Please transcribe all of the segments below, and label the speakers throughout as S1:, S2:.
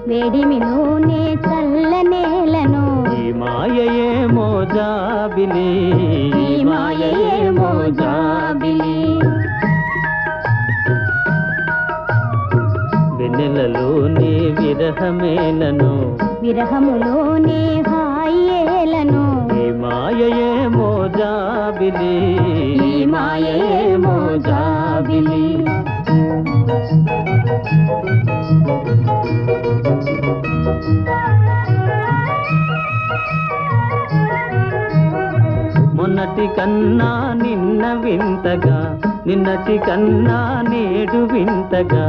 S1: వేడిమిలోనే చల్లనేలను
S2: ఈ మాయయేమో జాబిలి
S1: ఈ మాయయేమో జాబిలి
S2: వెన్నెలలోని విరహమేలను
S1: విరహములోనే హాయేలను
S2: ఈ మాయయేమో జాబిలి
S1: ఈ మాయయేమో జాబిలి
S2: మొన్నటి కన్నా నిన్న వింతగా నిన్నటి కన్నా నేడు వింతగా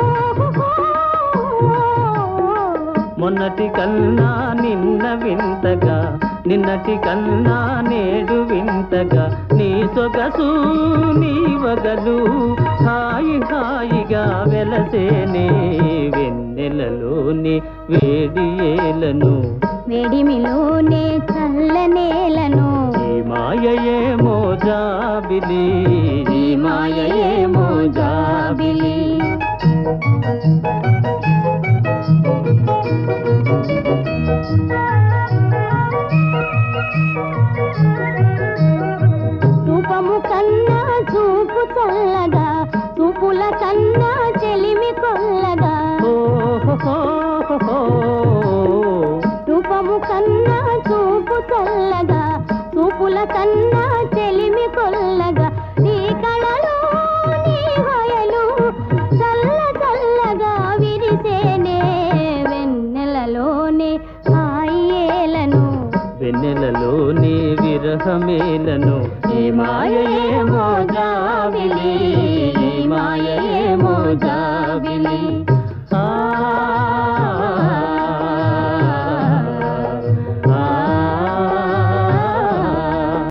S2: మొన్నటి కన్నా నిన్న వింతగా నిన్నటి కన్నా నేడు వింతగా నీ సొగసు నీ వగలు హాయి హాయిగా వెలసేనే వెన్నెలలోని వేడి ఏలను
S1: వేడిమిలోనే చల్లనేలను
S2: ఈ మాయయేమో జాబిలి
S1: ఈ మాయయేమో జాబిలి రూపము కన్నా చూపు చల్లగా చూపుల కన్నా చెలిమి కొల్లగా
S2: ఓహోహోహో.
S1: రూపము కన్నా చూపు చల్లగా చూపుల కన్నా చెలిమి కొల్లగా నీ కళలు నీ హయలు చల్ల చల్లగా విరిసేనే వెన్నెలలోనే హాయేలను
S2: వెన్నెలలోని విరహమేలను ఈ మాయ